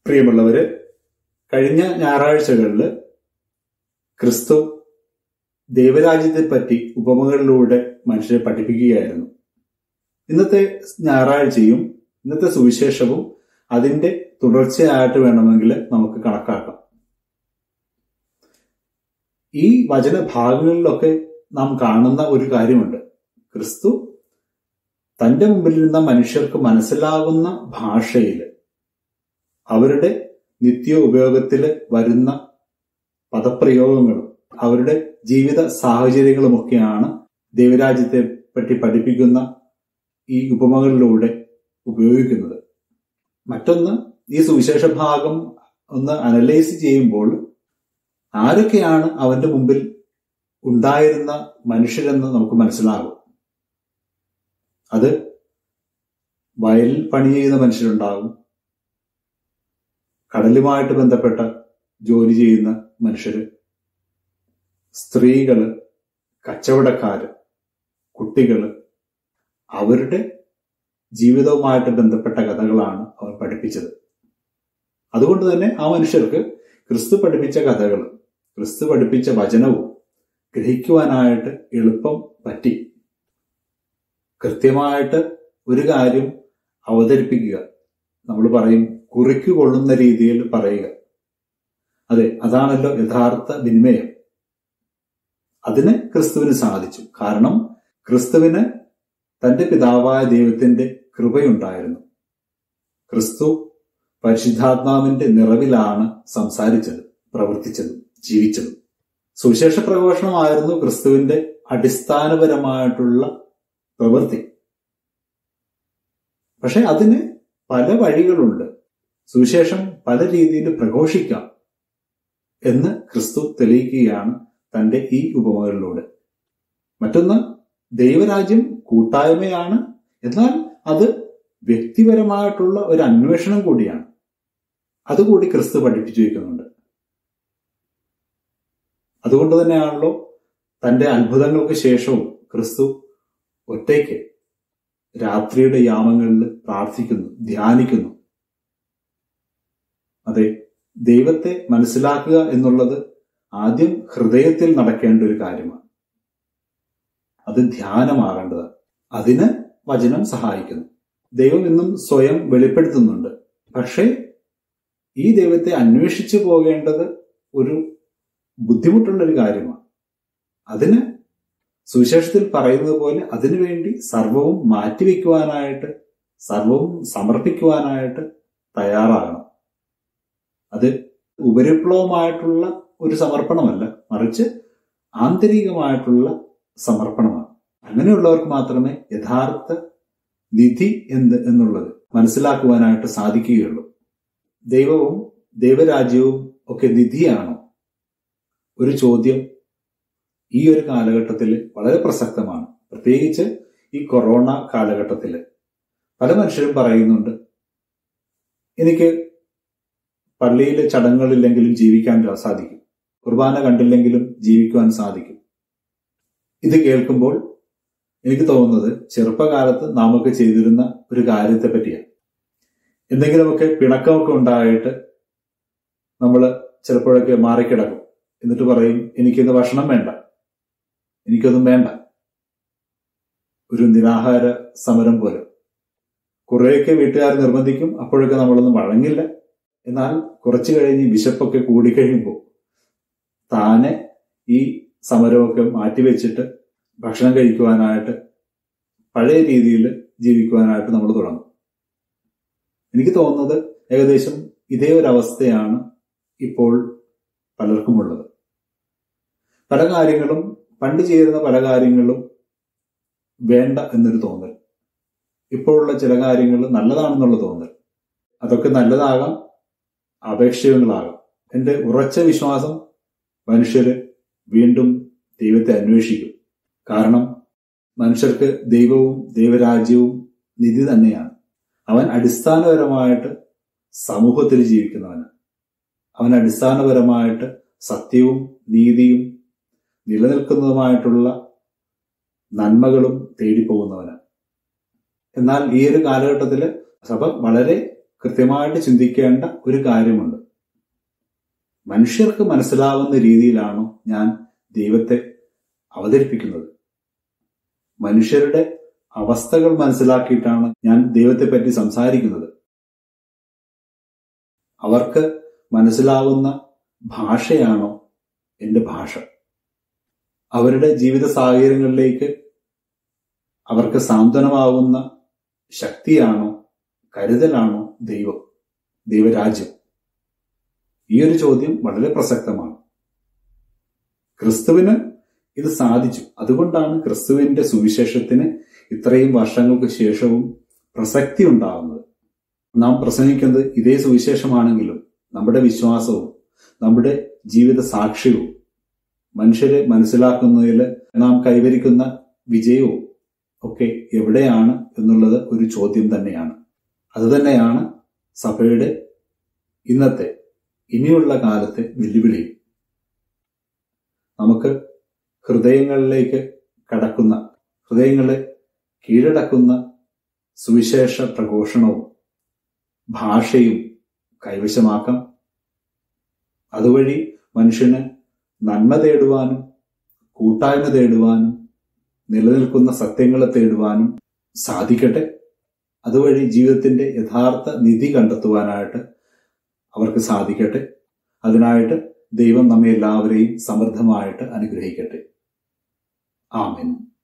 പ്രിയമുള്ളവര് കഴിഞ്ഞ ഞായറാഴ്ചകളിൽ ക്രിസ്തു ദൈവരാജ്യത്തെ പറ്റി ഉപമകളിലൂടെ മനുഷ്യരെ പഠിപ്പിക്കുകയായിരുന്നു ഇന്നത്തെ ഞായറാഴ്ചയും ഇന്നത്തെ സുവിശേഷവും അതിന്റെ തുടർച്ചയായിട്ട് വേണമെങ്കിൽ നമുക്ക് കണക്കാക്കാം ഈ വചനഭാഗങ്ങളിലൊക്കെ നാം കാണുന്ന ഒരു കാര്യമുണ്ട് ക്രിസ്തു തന്റെ മുമ്പിലിരുന്ന മനുഷ്യർക്ക് മനസ്സിലാകുന്ന ഭാഷയിൽ അവരുടെ നിത്യ ഉപയോഗത്തിൽ വരുന്ന പദപ്രയോഗങ്ങളും അവരുടെ ജീവിത സാഹചര്യങ്ങളുമൊക്കെയാണ് ദൈവരാജ്യത്തെ പറ്റി പഠിപ്പിക്കുന്ന ഈ ഉപമകളിലൂടെ ഉപയോഗിക്കുന്നത് മറ്റൊന്ന് ഈ സുവിശേഷ ഭാഗം ഒന്ന് അനലൈസ് ചെയ്യുമ്പോൾ ആരൊക്കെയാണ് അവന്റെ മുമ്പിൽ ഉണ്ടായിരുന്ന മനുഷ്യരെന്ന് നമുക്ക് മനസ്സിലാകും അത് വയലിൽ പണി ചെയ്യുന്ന മനുഷ്യരുണ്ടാകും കടലുമായിട്ട് ബന്ധപ്പെട്ട ജോലി ചെയ്യുന്ന മനുഷ്യര് സ്ത്രീകള് കച്ചവടക്കാര് കുട്ടികള് അവരുടെ ജീവിതവുമായിട്ട് ബന്ധപ്പെട്ട കഥകളാണ് അവർ പഠിപ്പിച്ചത് അതുകൊണ്ട് തന്നെ ആ മനുഷ്യർക്ക് ക്രിസ്തു പഠിപ്പിച്ച കഥകൾ ക്രിസ്തു പഠിപ്പിച്ച വചനവും ഗ്രഹിക്കുവാനായിട്ട് എളുപ്പം പറ്റി കൃത്യമായിട്ട് ഒരു കാര്യം അവതരിപ്പിക്കുക നമ്മൾ പറയും കുറിക്കു കൊള്ളുന്ന രീതിയിൽ പറയുക അതെ അതാണല്ലോ യഥാർത്ഥ വിനിമയം അതിന് ക്രിസ്തുവിന് സാധിച്ചു കാരണം ക്രിസ്തുവിന് തന്റെ പിതാവായ ദൈവത്തിന്റെ കൃപയുണ്ടായിരുന്നു ക്രിസ്തു പരിശുദ്ധാത്മാവിന്റെ നിറവിലാണ് സംസാരിച്ചത് പ്രവർത്തിച്ചത് ജീവിച്ചത് സുവിശേഷ പ്രഘോഷണമായിരുന്നു ക്രിസ്തുവിന്റെ അടിസ്ഥാനപരമായിട്ടുള്ള പ്രവൃത്തി പക്ഷെ അതിന് പല വഴികളുണ്ട് സുവിശേഷം പല രീതിയിൽ പ്രഘോഷിക്കാം എന്ന് ക്രിസ്തു തെളിയിക്കുകയാണ് തന്റെ ഈ ഉപമകളിലൂടെ മറ്റൊന്ന് ദൈവരാജ്യം കൂട്ടായ്മയാണ് എന്നാൽ അത് വ്യക്തിപരമായിട്ടുള്ള ഒരു അന്വേഷണം കൂടിയാണ് അതുകൂടി ക്രിസ്തു പഠിപ്പിച്ചു വയ്ക്കുന്നുണ്ട് അതുകൊണ്ട് തന്നെയാണല്ലോ തന്റെ അത്ഭുതങ്ങൾക്ക് ശേഷവും ക്രിസ്തു ഒറ്റയ്ക്ക് രാത്രിയുടെ യാമങ്ങളിൽ പ്രാർത്ഥിക്കുന്നു ധ്യാനിക്കുന്നു അതെ ദൈവത്തെ മനസ്സിലാക്കുക എന്നുള്ളത് ആദ്യം ഹൃദയത്തിൽ നടക്കേണ്ട ഒരു കാര്യമാണ് അത് ധ്യാനമാകേണ്ടതാണ് അതിന് വചനം സഹായിക്കുന്നു ദൈവം ഇന്നും സ്വയം വെളിപ്പെടുത്തുന്നുണ്ട് പക്ഷേ ഈ ദൈവത്തെ അന്വേഷിച്ചു പോകേണ്ടത് ഒരു ബുദ്ധിമുട്ടുള്ള ഒരു കാര്യമാണ് അതിന് സുവിശേഷത്തിൽ പറയുന്നത് പോലെ അതിനുവേണ്ടി സർവവും മാറ്റിവെക്കുവാനായിട്ട് സർവവും സമർപ്പിക്കുവാനായിട്ട് തയ്യാറാകണം അത് ഉപരിപ്ലവമായിട്ടുള്ള ഒരു സമർപ്പണമല്ല മറിച്ച് ആന്തരികമായിട്ടുള്ള സമർപ്പണമാണ് അങ്ങനെയുള്ളവർക്ക് മാത്രമേ യഥാർത്ഥ നിധി എന്ത് എന്നുള്ളത് മനസ്സിലാക്കുവാനായിട്ട് സാധിക്കുകയുള്ളൂ ദൈവവും ദൈവരാജ്യവും ഒക്കെ നിധിയാണോ ഒരു ചോദ്യം ഈ ഒരു കാലഘട്ടത്തിൽ വളരെ പ്രസക്തമാണ് പ്രത്യേകിച്ച് ഈ കൊറോണ കാലഘട്ടത്തിൽ പല മനുഷ്യരും പറയുന്നുണ്ട് എനിക്ക് പള്ളിയിലെ ചടങ്ങുകളില്ലെങ്കിലും ജീവിക്കാൻ സാധിക്കും കുർബാന കണ്ടില്ലെങ്കിലും ജീവിക്കുവാൻ സാധിക്കും ഇത് കേൾക്കുമ്പോൾ എനിക്ക് തോന്നുന്നത് ചെറുപ്പകാലത്ത് നാമൊക്കെ ചെയ്തിരുന്ന ഒരു കാര്യത്തെ പറ്റിയാണ് എന്തെങ്കിലുമൊക്കെ പിണക്കമൊക്കെ ഉണ്ടായിട്ട് നമ്മൾ ചിലപ്പോഴൊക്കെ മാറിക്കിടക്കും എന്നിട്ട് പറയും എനിക്കിന്ന് ഭക്ഷണം വേണ്ട എനിക്കൊന്നും വേണ്ട ഒരു നിരാഹാര സമരം പോലെ കുറേയൊക്കെ വീട്ടുകാർ നിർബന്ധിക്കും അപ്പോഴൊക്കെ നമ്മളൊന്നും വഴങ്ങില്ല എന്നാൽ കുറച്ചു കഴിഞ്ഞ് വിശപ്പൊക്കെ കൂടിക്കഴിയുമ്പോൾ താനെ ഈ സമരമൊക്കെ മാറ്റിവെച്ചിട്ട് ഭക്ഷണം കഴിക്കുവാനായിട്ട് പഴയ രീതിയിൽ ജീവിക്കുവാനായിട്ട് നമ്മൾ തുടങ്ങും എനിക്ക് തോന്നുന്നത് ഏകദേശം ഇതേ ഒരു അവസ്ഥയാണ് ഇപ്പോൾ പലർക്കുമുള്ളത് പല കാര്യങ്ങളും പണ്ട് ചെയ്യുന്ന പല കാര്യങ്ങളും വേണ്ട എന്നൊരു തോന്നൽ ഇപ്പോഴുള്ള ചില കാര്യങ്ങൾ നല്ലതാണെന്നുള്ള തോന്നൽ അതൊക്കെ നല്ലതാകാം അപേക്ഷകങ്ങളാകാം എന്റെ ഉറച്ച വിശ്വാസം മനുഷ്യര് വീണ്ടും ദൈവത്തെ അന്വേഷിക്കും കാരണം മനുഷ്യർക്ക് ദൈവവും ദൈവരാജ്യവും നിധി തന്നെയാണ് അവൻ അടിസ്ഥാനപരമായിട്ട് സമൂഹത്തിൽ ജീവിക്കുന്നവന് അവൻ അടിസ്ഥാനപരമായിട്ട് സത്യവും നീതിയും നിലനിൽക്കുന്നതുമായിട്ടുള്ള നന്മകളും തേടിപ്പോകുന്നവന് എന്നാൽ ഈ ഒരു കാലഘട്ടത്തിൽ സഭ വളരെ കൃത്യമായിട്ട് ചിന്തിക്കേണ്ട ഒരു കാര്യമുണ്ട് മനുഷ്യർക്ക് മനസ്സിലാവുന്ന രീതിയിലാണോ ഞാൻ ദൈവത്തെ അവതരിപ്പിക്കുന്നത് മനുഷ്യരുടെ അവസ്ഥകൾ മനസ്സിലാക്കിയിട്ടാണ് ഞാൻ ദൈവത്തെ പറ്റി സംസാരിക്കുന്നത് അവർക്ക് മനസ്സിലാവുന്ന ഭാഷയാണോ എന്റെ ഭാഷ അവരുടെ ജീവിത സാഹചര്യങ്ങളിലേക്ക് അവർക്ക് സാന്ത്വനമാകുന്ന ശക്തിയാണോ കരുതലാണോ ദൈവം ദൈവരാജ്യം ഈ ഒരു ചോദ്യം വളരെ പ്രസക്തമാണ് ക്രിസ്തുവിന് ഇത് സാധിച്ചു അതുകൊണ്ടാണ് ക്രിസ്തുവിന്റെ സുവിശേഷത്തിന് ഇത്രയും വർഷങ്ങൾക്ക് ശേഷവും പ്രസക്തി ഉണ്ടാകുന്നത് നാം പ്രസംഗിക്കുന്നത് ഇതേ സുവിശേഷമാണെങ്കിലും നമ്മുടെ വിശ്വാസവും നമ്മുടെ ജീവിത സാക്ഷ്യവും മനുഷ്യരെ മനസ്സിലാക്കുന്നതിൽ നാം കൈവരിക്കുന്ന വിജയവും ഒക്കെ എവിടെയാണ് എന്നുള്ളത് ഒരു ചോദ്യം തന്നെയാണ് അതുതന്നെയാണ് സഭയുടെ ഇന്നത്തെ ഇനിയുള്ള കാലത്തെ വെല്ലുവിളി നമുക്ക് ഹൃദയങ്ങളിലേക്ക് കടക്കുന്ന ഹൃദയങ്ങളെ കീഴടക്കുന്ന സുവിശേഷ പ്രഘോഷണവും ഭാഷയും കൈവശമാക്കാം അതുവഴി മനുഷ്യന് നന്മ തേടുവാനും കൂട്ടായ്മ തേടുവാനും നിലനിൽക്കുന്ന സത്യങ്ങളെ തേടുവാനും സാധിക്കട്ടെ അതുവഴി ജീവിതത്തിന്റെ യഥാർത്ഥ നിധി കണ്ടെത്തുവാനായിട്ട് അവർക്ക് സാധിക്കട്ടെ അതിനായിട്ട് ദൈവം നമ്മെ എല്ലാവരെയും സമൃദ്ധമായിട്ട് അനുഗ്രഹിക്കട്ടെ ആമേൻ